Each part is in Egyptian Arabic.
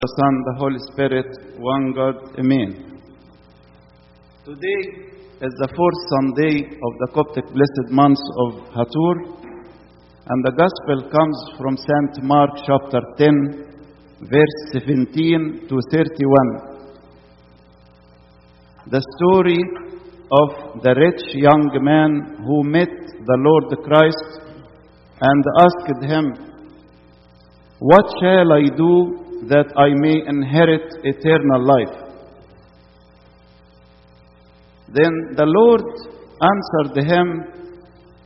the Son, the Holy Spirit, one God, Amen. Today is the fourth Sunday of the Coptic blessed month of Hatur, and the Gospel comes from St. Mark chapter 10, verse 17 to 31. The story of the rich young man who met the Lord Christ and asked him, What shall I do that I may inherit eternal life? Then the Lord answered him,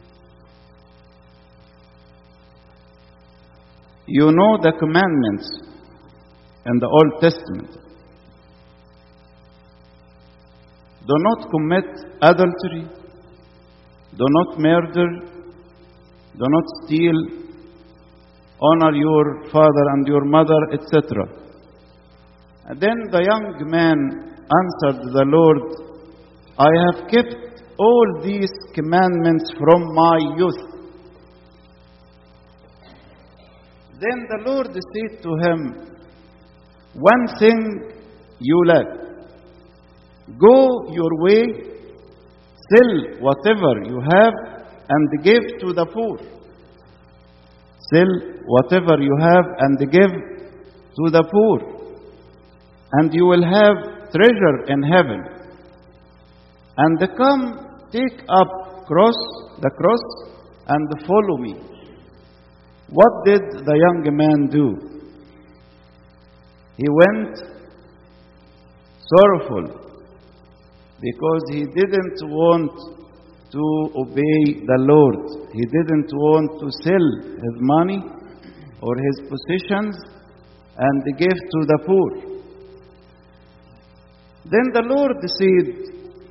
You know the commandments in the Old Testament. Do not commit adultery, do not murder, do not steal, honor your father and your mother, etc. And then the young man answered the Lord, I have kept all these commandments from my youth. Then the Lord said to him, One thing you lack. Go your way, sell whatever you have, and give to the poor. Sell whatever you have and give to the poor, and you will have treasure in heaven. And come, take up cross, the cross, and follow me. What did the young man do? He went sorrowful because he didn't want to obey the Lord. He didn't want to sell his money or his possessions and give to the poor. Then the Lord said,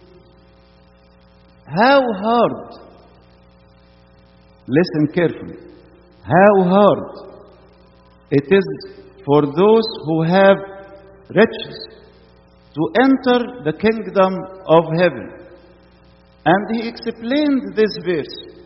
How hard, listen carefully, how hard it is for those who have riches to enter the kingdom of heaven. And he explained this verse.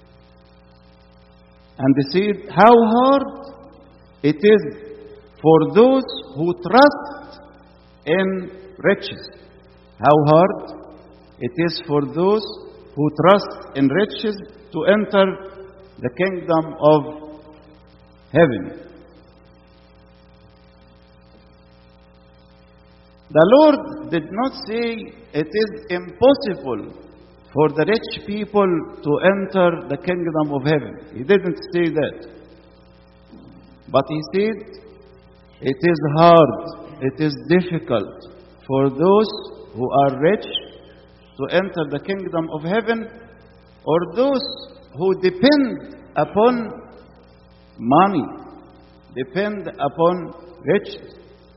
And he said, How hard it is for those who trust in riches. How hard it is for those who trust in riches to enter the kingdom of heaven. The Lord did not say it is impossible for the rich people to enter the kingdom of heaven. He didn't say that. But He said it is hard, it is difficult for those who are rich to enter the kingdom of heaven or those who depend upon money, depend upon riches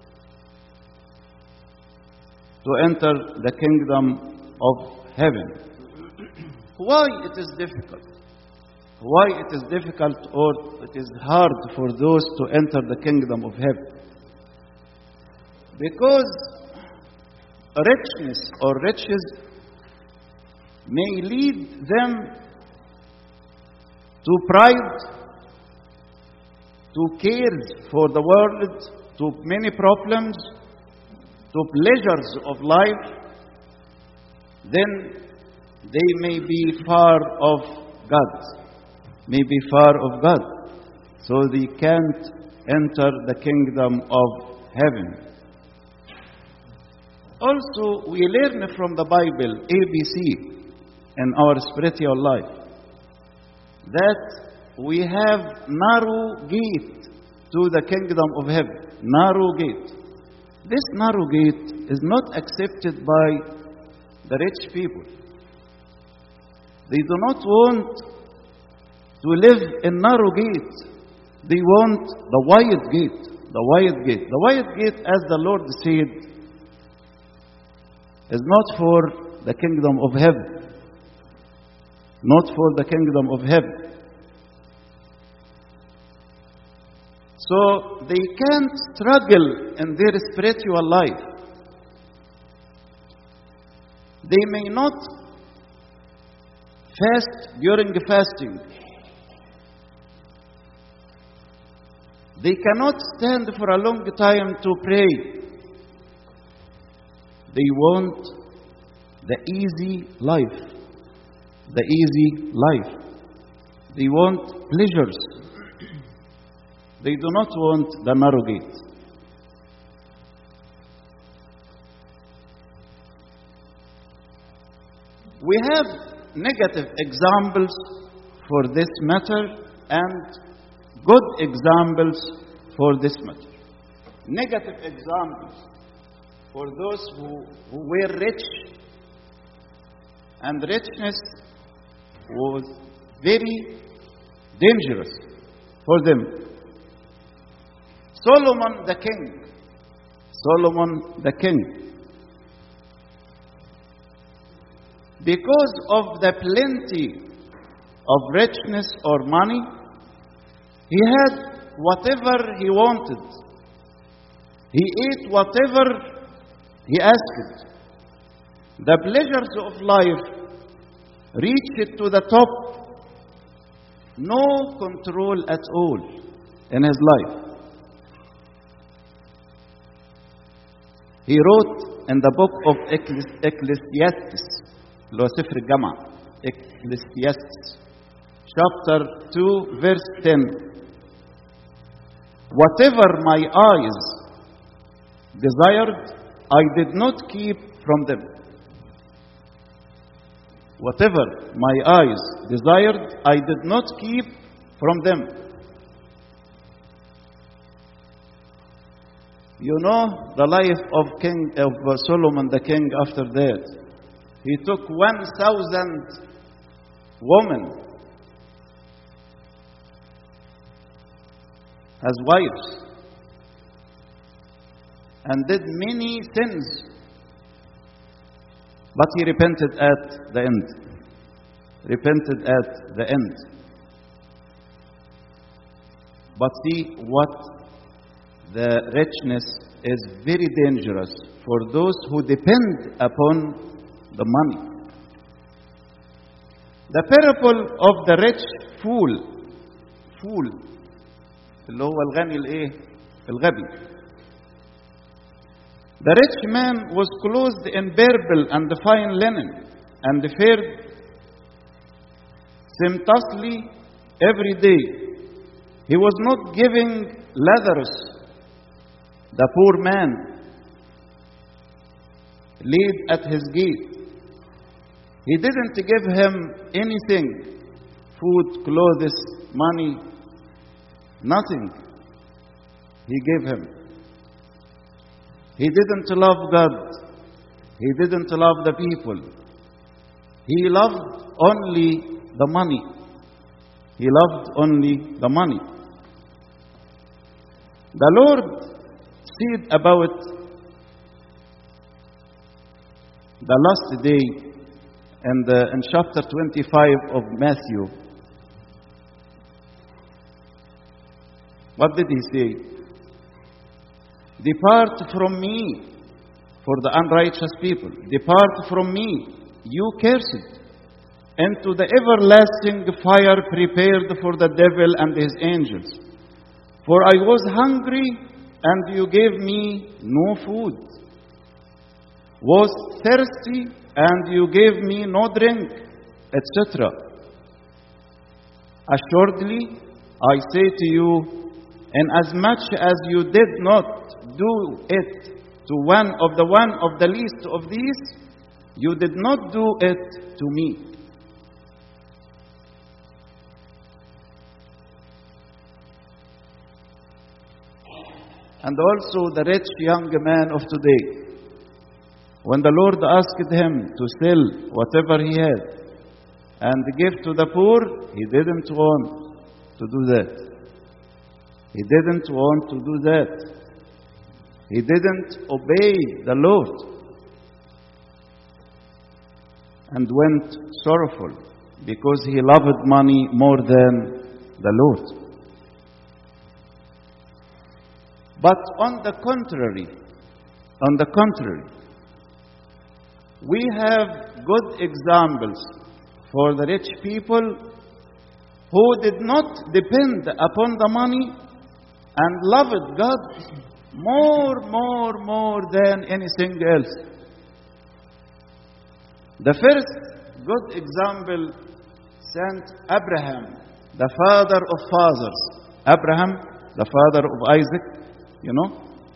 to enter the kingdom of heaven. Why it is difficult? Why it is difficult or it is hard for those to enter the kingdom of heaven? Because richness or riches may lead them to pride, to cares for the world, to many problems, to pleasures of life, then they may be far of God, may be far of God, so they can't enter the kingdom of heaven. Also, we learn from the Bible, ABC, in our spiritual life, that we have narrow gate to the kingdom of heaven. Narrow gate. This narrow gate is not accepted by the rich people. They do not want to live in narrow gate. They want the wide gate. The wide gate. The wide gate, as the Lord said, is not for the kingdom of heaven. Not for the kingdom of heaven. So they can't struggle in their spiritual life. They may not fast during fasting. They cannot stand for a long time to pray. They want the easy life. The easy life. They want pleasures. They do not want the narrow gate. We have negative examples for this matter and good examples for this matter. Negative examples for those who, who were rich and richness was very dangerous for them. Solomon the king, Solomon the king, because of the plenty of richness or money, he had whatever he wanted. He ate whatever he asked. The pleasures of life reached to the top. No control at all in his life. He wrote in the book of Ecclesi- Ecclesiastes, اللي هو سفر الجامعة Ecclesiastes chapter 2 verse 10 Whatever my eyes desired, I did not keep from them. Whatever my eyes desired, I did not keep from them. You know the life of King of uh, Solomon the king after that. He took 1,000 women as wives and did many sins. But he repented at the end. Repented at the end. But see what the richness is very dangerous for those who depend upon the money. The parable of the rich fool fool اللي هو الغني الايه الغبي The rich man was clothed in purple and fine linen and fared sumptuously every day. He was not giving leathers. The poor man laid at his gate. He didn't give him anything food, clothes, money, nothing. He gave him. He didn't love God. He didn't love the people. He loved only the money. He loved only the money. The Lord said about the last day in, the, in chapter 25 of Matthew. What did he say? Depart from me for the unrighteous people. Depart from me, you cursed, into the everlasting fire prepared for the devil and his angels. For I was hungry, and you gave me no food. Was thirsty, and you gave me no drink, etc. Assuredly, I say to you, Inasmuch as you did not do it to one of the one of the least of these, you did not do it to me. And also the rich young man of today. When the Lord asked him to sell whatever he had and give to the poor, he didn't want to do that. He didn't want to do that. He didn't obey the Lord and went sorrowful because he loved money more than the Lord. But on the contrary, on the contrary, we have good examples for the rich people who did not depend upon the money and loved God more, more, more than anything else. The first good example, Saint Abraham, the father of fathers. Abraham, the father of Isaac, you know.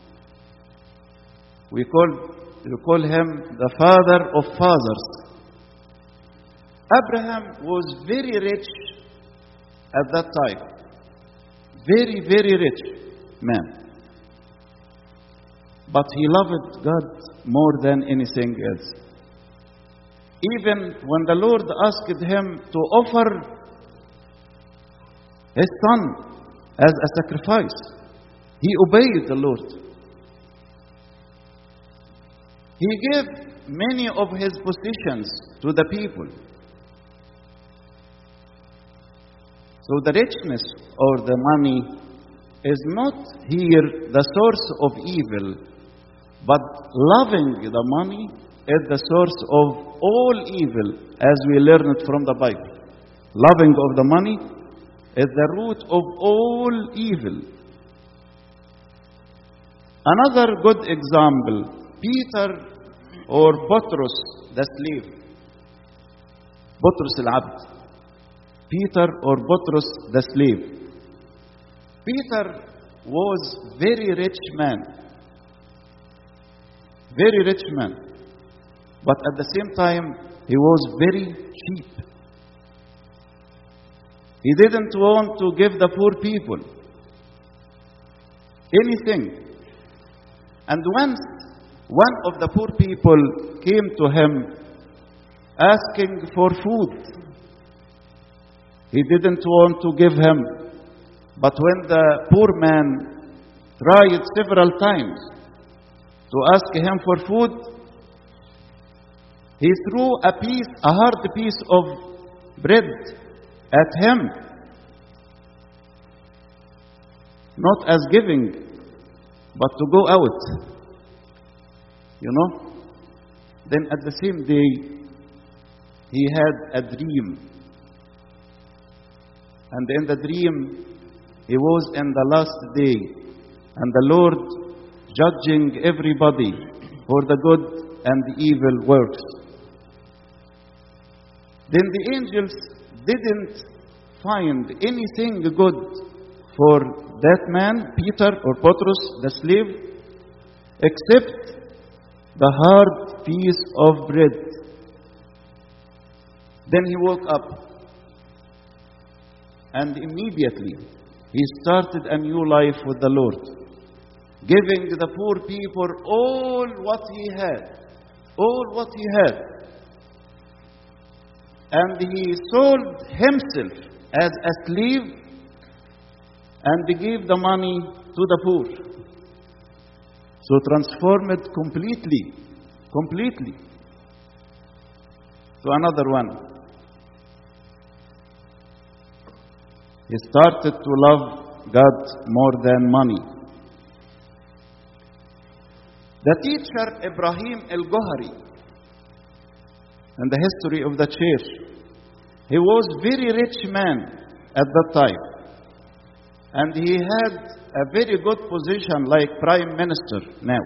We call, we call him the father of fathers. Abraham was very rich at that time. Very, very rich man. But he loved God more than anything else. Even when the Lord asked him to offer his son as a sacrifice, he obeyed the Lord. He gave many of his possessions to the people. So the richness or the money is not here the source of evil, but loving the money is the source of all evil as we learn it from the Bible. Loving of the money is the root of all evil. Another good example Peter or Botros, the slave. Botros العبد. Peter or Botros, the slave. Peter was very rich man. Very rich man. But at the same time, he was very cheap. He didn't want to give the poor people anything. And once one of the poor people came to him asking for food, he didn't want to give him. But when the poor man tried several times to ask him for food, he threw a piece, a hard piece of bread at him. Not as giving, but to go out. You know? Then at the same day, he had a dream. And in the dream, he was in the last day, and the Lord judging everybody for the good and the evil works. Then the angels didn't find anything good for that man, Peter or Petrus, the slave, except the hard piece of bread. Then he woke up and immediately he started a new life with the Lord, giving the poor people all what he had, all what he had. And he sold himself as a slave and gave the money to the poor. So transformed completely, completely to another one. He started to love God more than money. The teacher Ibrahim el Gohari, in the history of the church, he was very rich man at that time. And he had a very good position like prime minister now.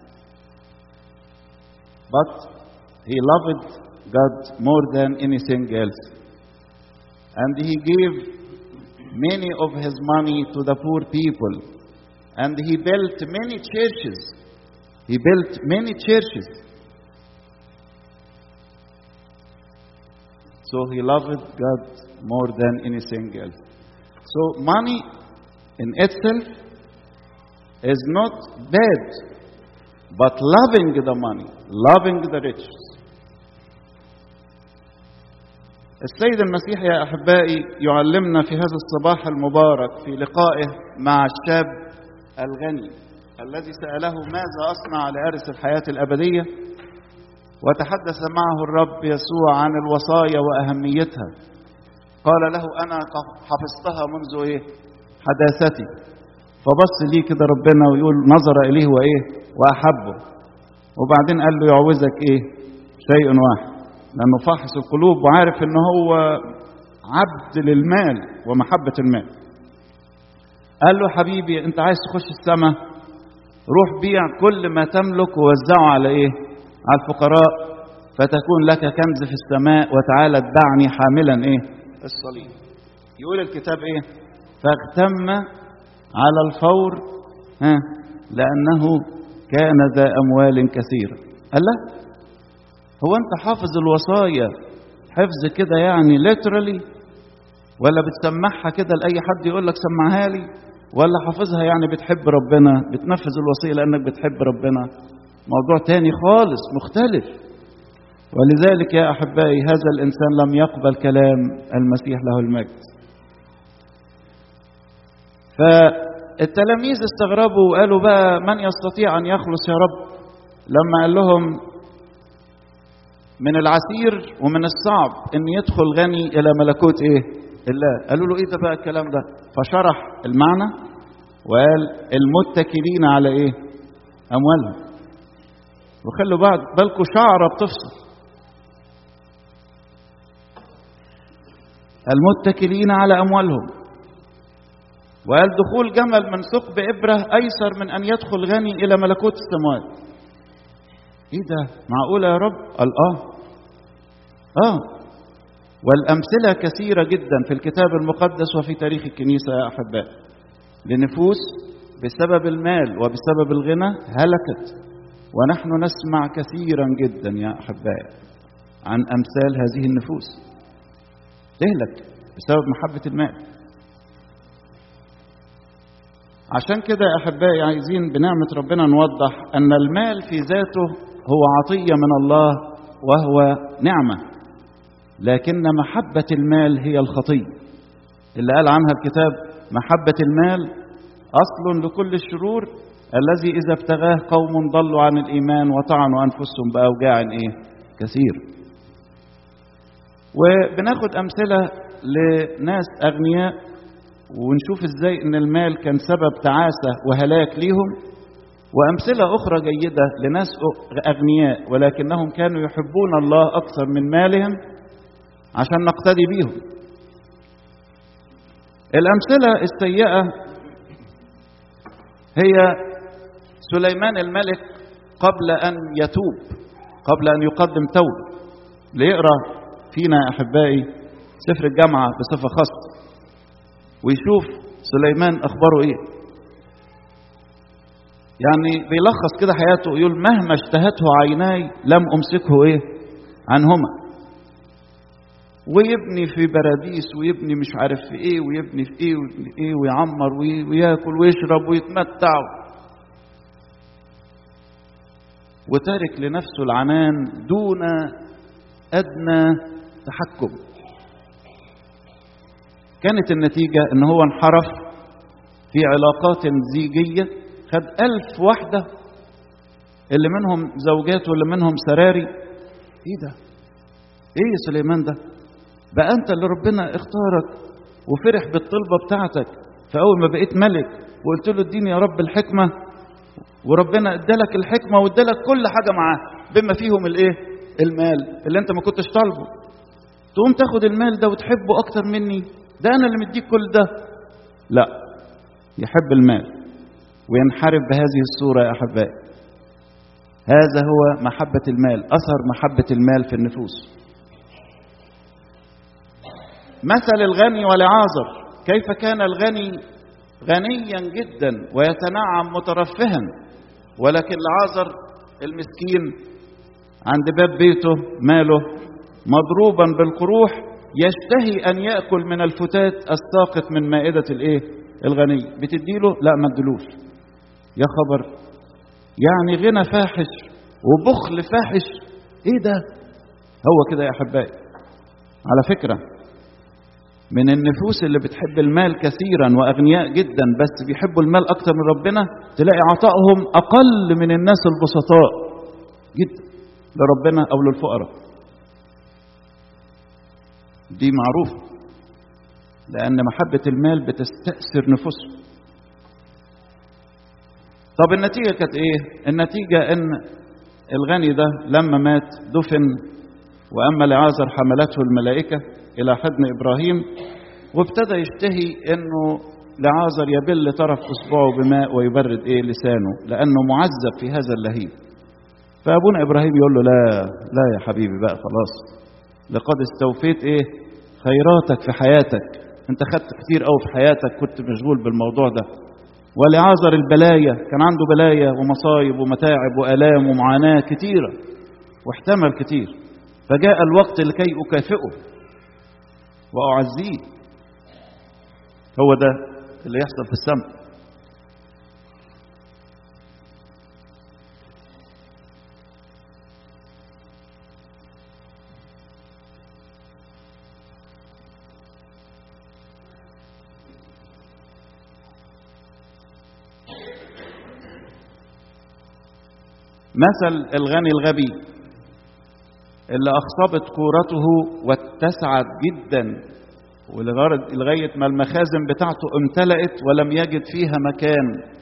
But he loved God more than anything else. And he gave many of his money to the poor people. And he built many churches. He built many churches. So he loved God more than anything else. So money in itself is not bad, but loving the money, loving the riches. السيد المسيح يا احبائي يعلمنا في هذا الصباح المبارك في لقائه مع الشاب الغني الذي ساله ماذا اصنع لارث الحياه الابديه وتحدث معه الرب يسوع عن الوصايا واهميتها قال له انا حفظتها منذ ايه حداثتي فبص ليه كده ربنا ويقول نظر اليه وايه واحبه وبعدين قال له يعوزك ايه شيء واحد لأنه فاحص القلوب وعارف إن هو عبد للمال ومحبة المال. قال له حبيبي انت عايز تخش السماء روح بيع كل ما تملك ووزعه على ايه على الفقراء فتكون لك كنز في السماء وتعالى اتبعني حاملا ايه الصليب يقول الكتاب ايه فاغتم على الفور ها لانه كان ذا اموال كثيره قال لا هو انت حافظ الوصايا حفظ كده يعني literally ولا بتسمعها كده لاي حد يقول لك سمعها لي ولا حافظها يعني بتحب ربنا بتنفذ الوصيه لانك بتحب ربنا موضوع تاني خالص مختلف ولذلك يا احبائي هذا الانسان لم يقبل كلام المسيح له المجد فالتلاميذ استغربوا وقالوا بقى من يستطيع ان يخلص يا رب لما قال لهم من العسير ومن الصعب ان يدخل غني الى ملكوت ايه الله قالوا له ايه ده بقى الكلام ده فشرح المعنى وقال المتكلين على ايه اموالهم وخلوا بعد بالكم شعره بتفصل المتكلين على اموالهم وقال دخول جمل من ثقب ابره ايسر من ان يدخل غني الى ملكوت السماوات ايه ده معقوله يا رب قال اه اه والامثله كثيره جدا في الكتاب المقدس وفي تاريخ الكنيسه يا احبائي لنفوس بسبب المال وبسبب الغنى هلكت ونحن نسمع كثيرا جدا يا احبائي عن امثال هذه النفوس تهلك بسبب محبه المال عشان كده يا احبائي عايزين بنعمه ربنا نوضح ان المال في ذاته هو عطيه من الله وهو نعمه لكن محبه المال هي الخطيه اللي قال عنها الكتاب محبه المال اصل لكل الشرور الذي اذا ابتغاه قوم ضلوا عن الايمان وطعنوا انفسهم باوجاع ايه كثير وبناخد امثله لناس اغنياء ونشوف ازاي ان المال كان سبب تعاسه وهلاك ليهم وامثله اخرى جيده لناس اغنياء ولكنهم كانوا يحبون الله اكثر من مالهم عشان نقتدي بيهم الامثله السيئه هي سليمان الملك قبل ان يتوب قبل ان يقدم توبه ليقرا فينا يا احبائي سفر الجامعه بصفه خاصه ويشوف سليمان اخباره ايه يعني بيلخص كده حياته يقول مهما اشتهته عيناي لم امسكه ايه عنهما ويبني في باراديس ويبني مش عارف في ايه ويبني في ايه ويبني في ايه ويعمر وياكل ويشرب ويتمتع وتارك لنفسه العنان دون ادنى تحكم كانت النتيجة ان هو انحرف في علاقات زيجية خد ألف واحدة اللي منهم زوجات واللي منهم سراري ايه ده ايه يا سليمان ده بقى انت اللي ربنا اختارك وفرح بالطلبة بتاعتك فأول ما بقيت ملك وقلت له اديني يا رب الحكمة وربنا ادالك الحكمة وادالك كل حاجة معاه بما فيهم الايه المال اللي انت ما كنتش طالبه تقوم تاخد المال ده وتحبه اكتر مني ده انا اللي مديك كل ده لا يحب المال وينحرف بهذه الصورة يا أحبائي هذا هو محبة المال أثر محبة المال في النفوس مثل الغني والعازر كيف كان الغني غنيا جدا ويتنعم مترفها ولكن العازر المسكين عند باب بيته ماله مضروبا بالقروح يشتهي ان ياكل من الفتات الساقط من مائده الايه الغني بتديله لا ما ادلوش يا خبر يعني غنى فاحش وبخل فاحش ايه ده هو كده يا احبائي على فكره من النفوس اللي بتحب المال كثيرا واغنياء جدا بس بيحبوا المال اكتر من ربنا تلاقي عطائهم اقل من الناس البسطاء جدا لربنا او للفقراء دي معروفة لأن محبة المال بتستأثر نفوسهم طب النتيجة كانت إيه؟ النتيجة إن الغني ده لما مات دفن وأما لعازر حملته الملائكة إلى حضن إبراهيم وابتدى يشتهي إنه لعازر يبل طرف اصبعه بماء ويبرد ايه لسانه لانه معذب في هذا اللهيب فابونا ابراهيم يقول له لا لا يا حبيبي بقى خلاص لقد استوفيت ايه خيراتك في حياتك انت خدت كتير قوي في حياتك كنت مشغول بالموضوع ده ولعازر البلايا كان عنده بلايا ومصايب ومتاعب والام ومعاناه كتيره واحتمل كتير فجاء الوقت لكي اكافئه واعزيه هو ده اللي يحصل في السماء مثل الغني الغبي اللي أخصبت كورته واتسعت جدا ولغاية ما المخازن بتاعته امتلأت ولم يجد فيها مكان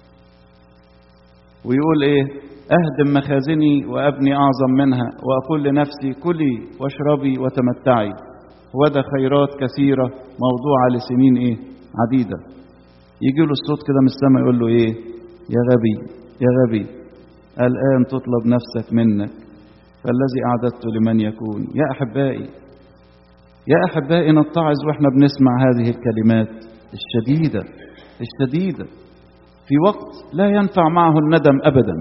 ويقول ايه اهدم مخازني وابني اعظم منها واقول لنفسي كلي واشربي وتمتعي وده خيرات كثيرة موضوعة لسنين ايه عديدة يجي له الصوت كده من السماء يقول له ايه يا غبي يا غبي الآن تطلب نفسك منك فالذي أعددته لمن يكون يا أحبائي يا أحبائي نتعظ وإحنا بنسمع هذه الكلمات الشديدة الشديدة في وقت لا ينفع معه الندم أبدا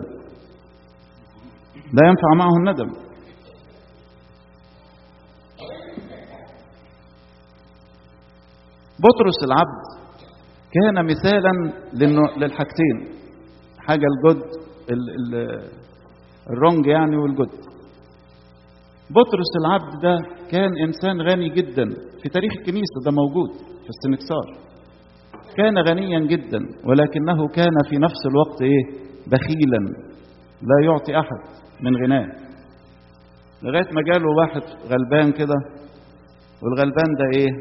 لا ينفع معه الندم بطرس العبد كان مثالا للحاجتين حاجة الجد الرونج يعني والجد بطرس العبد ده كان إنسان غني جدا في تاريخ الكنيسة ده موجود في السنكسار كان غنيا جدا ولكنه كان في نفس الوقت إيه بخيلا لا يعطي أحد من غناه لغاية ما جاله واحد غلبان كده والغلبان ده إيه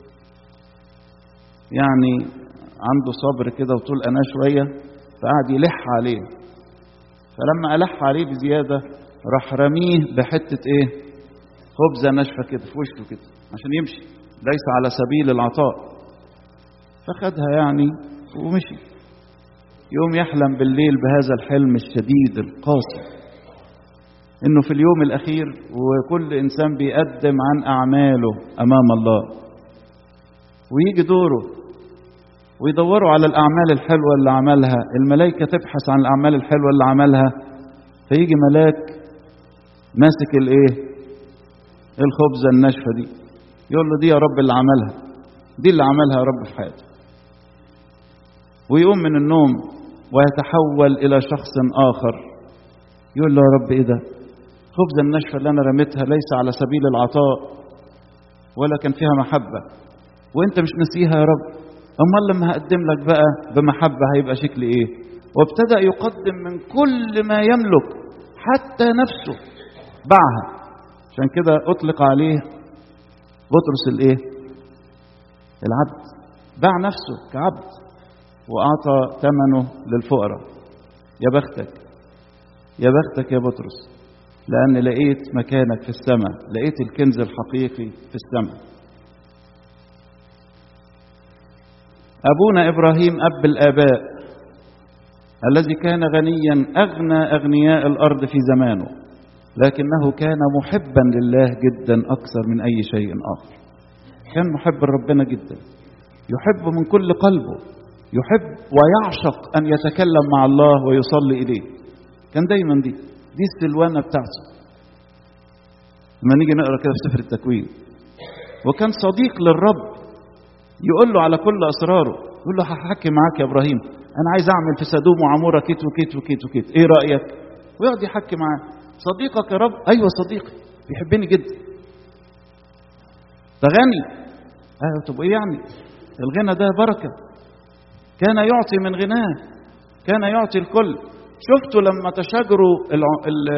يعني عنده صبر كده وطول أنا شوية فقعد يلح عليه فلما ألح عليه بزيادة راح رميه بحتة إيه خبزة ناشفة كده في وشه كده عشان يمشي ليس على سبيل العطاء فخدها يعني ومشي يوم يحلم بالليل بهذا الحلم الشديد القاسي انه في اليوم الاخير وكل انسان بيقدم عن اعماله امام الله ويجي دوره ويدوروا على الاعمال الحلوه اللي عملها الملائكه تبحث عن الاعمال الحلوه اللي عملها فيجي ملاك ماسك الايه الخبزه الناشفه دي يقول له دي يا رب اللي عملها دي اللي عملها يا رب في حياته ويقوم من النوم ويتحول الى شخص اخر يقول له يا رب ايه ده الخبزه الناشفه اللي انا رميتها ليس على سبيل العطاء ولا كان فيها محبه وانت مش نسيها يا رب امال لما هقدم لك بقى بمحبه هيبقى شكل ايه وابتدا يقدم من كل ما يملك حتى نفسه باعها عشان كده اطلق عليه بطرس الايه العبد باع نفسه كعبد واعطى ثمنه للفقراء يا بختك يا بختك يا بطرس لان لقيت مكانك في السماء لقيت الكنز الحقيقي في السماء ابونا ابراهيم اب الاباء الذي كان غنيا اغنى اغنياء الارض في زمانه لكنه كان محبا لله جدا اكثر من اي شيء اخر كان محب ربنا جدا يحب من كل قلبه يحب ويعشق ان يتكلم مع الله ويصلي اليه كان دايما دي دي السلوانه بتاعته لما نيجي نقرا كده في سفر التكوين وكان صديق للرب يقول له على كل اسراره يقول له هحكي معاك يا ابراهيم انا عايز اعمل في سدوم وعموره كيت وكيت وكيت وكيت ايه رايك ويقعد يحكي معاه صديقك يا رب ايوه صديقي بيحبني جدا ده غني ايوه طب ايه يعني الغنى ده بركه كان يعطي من غناه كان يعطي الكل شفتوا لما تشاجروا الع... ال...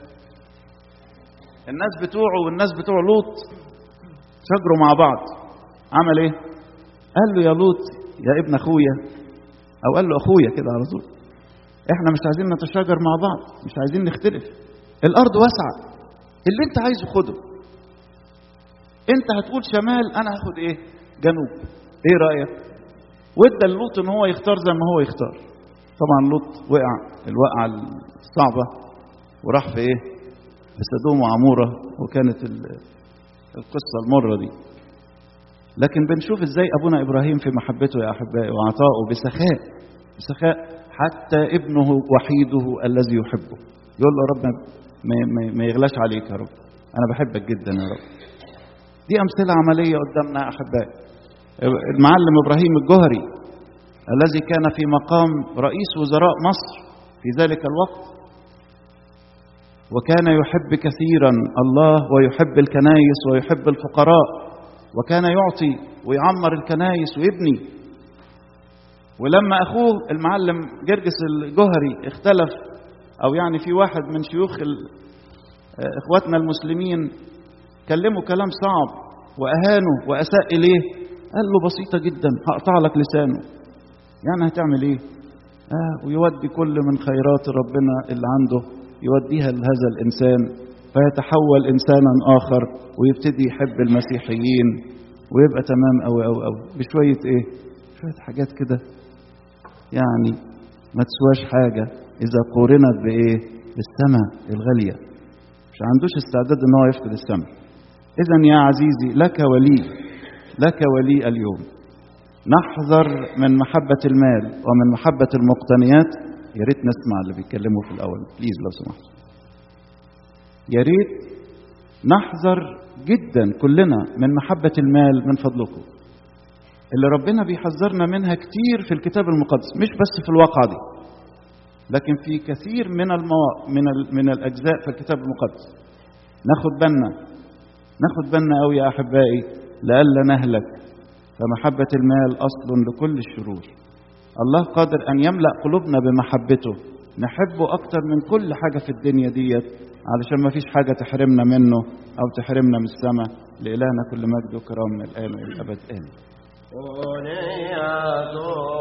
الناس بتوعه والناس بتوع لوط شاجروا مع بعض عمل ايه قال له يا لوط يا ابن اخويا او قال له اخويا كده على طول احنا مش عايزين نتشاجر مع بعض مش عايزين نختلف الارض واسعه اللي انت عايزه خده انت هتقول شمال انا هاخد ايه جنوب ايه رايك وادى لوط ان هو يختار زي ما هو يختار طبعا لوط وقع الوقعه الصعبه وراح في ايه في سدوم وعموره وكانت القصه المره دي لكن بنشوف ازاي ابونا ابراهيم في محبته يا احبائي وعطائه بسخاء بسخاء حتى ابنه وحيده الذي يحبه يقول له يا رب ما, ما, ما يغلاش عليك يا رب انا بحبك جدا يا رب دي امثله عمليه قدامنا يا احبائي المعلم ابراهيم الجهري الذي كان في مقام رئيس وزراء مصر في ذلك الوقت وكان يحب كثيرا الله ويحب الكنايس ويحب الفقراء وكان يعطي ويعمر الكنايس ويبني ولما اخوه المعلم جرجس الجهري اختلف او يعني في واحد من شيوخ اخواتنا المسلمين كلمه كلام صعب واهانه واساء اليه قال له بسيطه جدا هقطع لك لسانه يعني هتعمل ايه آه ويودي كل من خيرات ربنا اللي عنده يوديها لهذا الانسان فيتحول انسانا اخر ويبتدي يحب المسيحيين ويبقى تمام قوي قوي قوي بشويه ايه شويه حاجات كده يعني ما تسواش حاجه اذا قورنت بايه بالسماء الغاليه مش عندوش استعداد ان هو يفقد السماء اذا يا عزيزي لك ولي لك ولي اليوم نحذر من محبة المال ومن محبة المقتنيات يا ريت نسمع اللي بيتكلموا في الأول بليز لو سمحت يا ريت نحذر جدا كلنا من محبة المال من فضلكم اللي ربنا بيحذرنا منها كتير في الكتاب المقدس مش بس في الواقعة دي لكن في كثير من المواقع من ال... من الأجزاء في الكتاب المقدس ناخد بالنا ناخد بالنا قوي يا أحبائي لئلا نهلك فمحبة المال أصل لكل الشرور الله قادر أن يملأ قلوبنا بمحبته نحبه أكتر من كل حاجة في الدنيا ديت علشان ما فيش حاجة تحرمنا منه أو تحرمنا من السماء لإلهنا كل مجد وكرام من الآن وإلى الأبد آمين